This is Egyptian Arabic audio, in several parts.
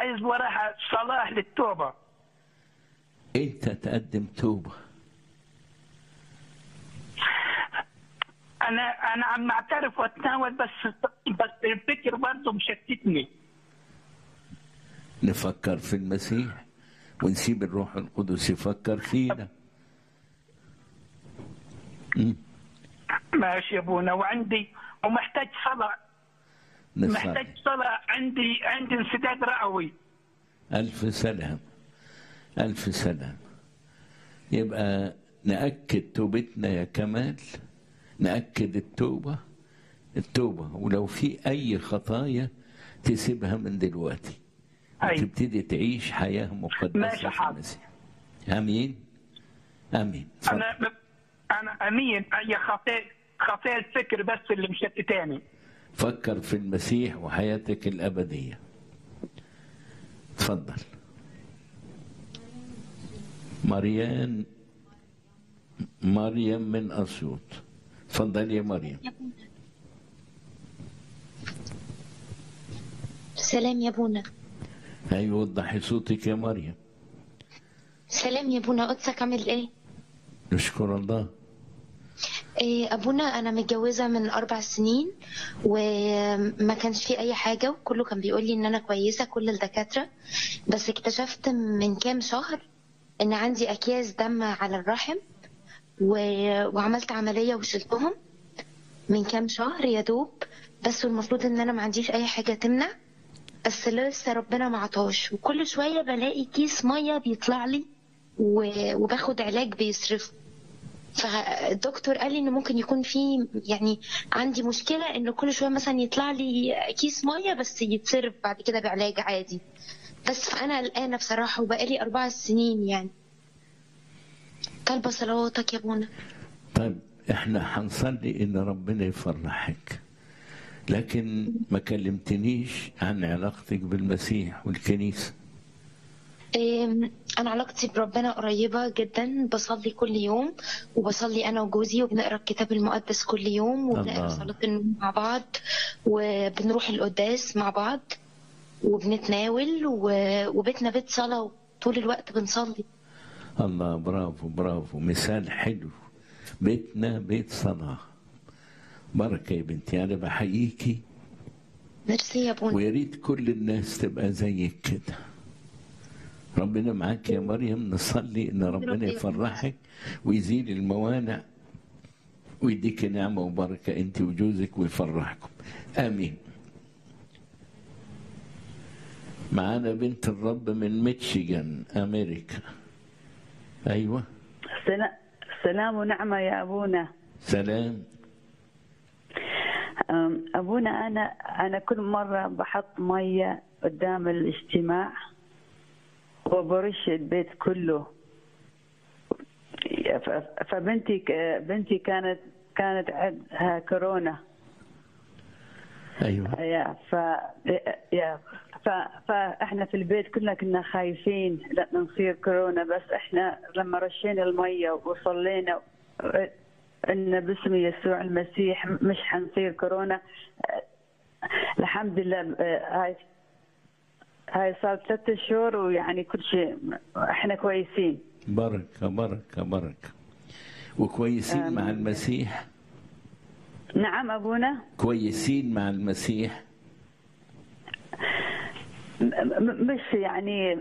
عايز وراها صلاة للتوبة انت تقدم توبه أنا أنا عم أعترف وأتناول بس بس الفكر برضه مشتتني نفكر في المسيح ونسيب الروح القدس يفكر فينا مم. ماشي يا أبونا وعندي ومحتاج صلاة محتاج نصلي صلاة عندي عندي انسداد رئوي ألف سلام ألف سلام يبقى نأكد توبتنا يا كمال نأكد التوبة التوبة ولو في أي خطايا تسيبها من دلوقتي أي. وتبتدي تعيش حياة مقدسة ماشي في حاضر. المسيح آمين آمين اتفضل. أنا أنا أمين هي خطايا خطايا الفكر بس اللي مشتتاني فكر في المسيح وحياتك الأبدية تفضل مريان مريم من أسيوط تفضل يا مريم سلام يا بونا هاي وضحي صوتك يا مريم سلام يا بونا قدسك عامل ايه؟ نشكر الله إيه ابونا انا متجوزه من اربع سنين وما كانش في اي حاجه وكله كان بيقول لي ان انا كويسه كل الدكاتره بس اكتشفت من كام شهر ان عندي اكياس دم على الرحم و... وعملت عمليه وشلتهم من كام شهر يا دوب بس المفروض ان انا ما عنديش اي حاجه تمنع بس لسه ربنا ما عطاش وكل شويه بلاقي كيس ميه بيطلع لي و... وباخد علاج بيصرفه فالدكتور قال لي ان ممكن يكون في يعني عندي مشكله ان كل شويه مثلا يطلع لي كيس ميه بس يتصرف بعد كده بعلاج عادي بس فانا قلقانه بصراحه وبقالي اربع سنين يعني طالبه صلواتك يا بونا طيب احنا هنصلي ان ربنا يفرحك لكن ما كلمتنيش عن علاقتك بالمسيح والكنيسة إيه، انا علاقتي بربنا قريبه جدا بصلي كل يوم وبصلي انا وجوزي وبنقرا الكتاب المقدس كل يوم وبنقرا الله. صلاه النوم مع بعض وبنروح القداس مع بعض وبنتناول و- وبيتنا بيت صلاه طول الوقت بنصلي الله برافو برافو مثال حلو بيتنا بيت صلاة بركة يا بنتي أنا بحييكي ميرسي يا بونا ويا ريت كل الناس تبقى زيك كده ربنا معاك يا مريم نصلي ان ربنا يفرحك ويزيل الموانع ويديك نعمه وبركه انت وجوزك ويفرحكم امين معانا بنت الرب من ميتشيغان امريكا ايوه سلام سلام ونعمة يا أبونا سلام أم، أبونا أنا أنا كل مرة بحط مية قدام الاجتماع وبرش البيت كله ف- فبنتي بنتي كانت كانت عندها كورونا ايوه يا ف يا ف... فاحنا في البيت كلنا كنا خايفين لا نصير كورونا بس احنا لما رشينا الميه وصلينا ان باسم يسوع المسيح مش حنصير كورونا الحمد لله هاي هاي صار ثلاثة شهور ويعني كل شيء احنا كويسين بركه بركه بركه وكويسين مع آمين. المسيح نعم ابونا كويسين مع المسيح م- م- مش يعني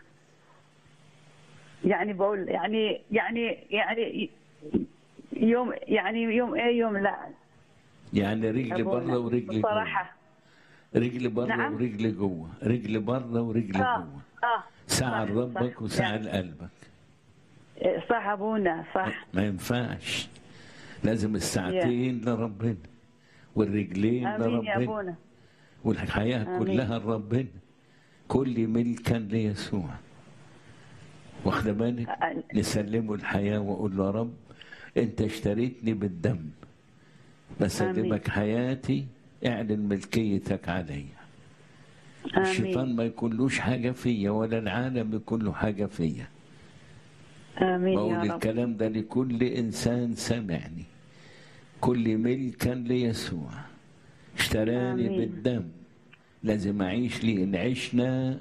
يعني بقول يعني يعني يعني يوم يعني يوم ايه يوم لا يعني رجل أبونا. بره ورجل جوه بصراحة رجل بره نعم. ورجل جوه رجل بره ورجل اه جوه اه ساعة صح، لربك صح. وساعة يعني- لقلبك صح ابونا صح ما ينفعش لازم الساعتين لربنا والرجلين امين يا لربنا ابونا والحياة آمين. كلها لربنا كل ملكا ليسوع واخد بالك آه. نسلمه الحياة وأقول له يا رب أنت اشتريتني بالدم بسلمك حياتي اعلن ملكيتك عليا الشيطان امين ما يكونلوش حاجة فيا ولا العالم يكون له حاجة فيا امين بقول يا رب الكلام ده لكل إنسان سمعني كل ملكا ليسوع اشتراني آمين. بالدم لازم أعيش لي إن عشنا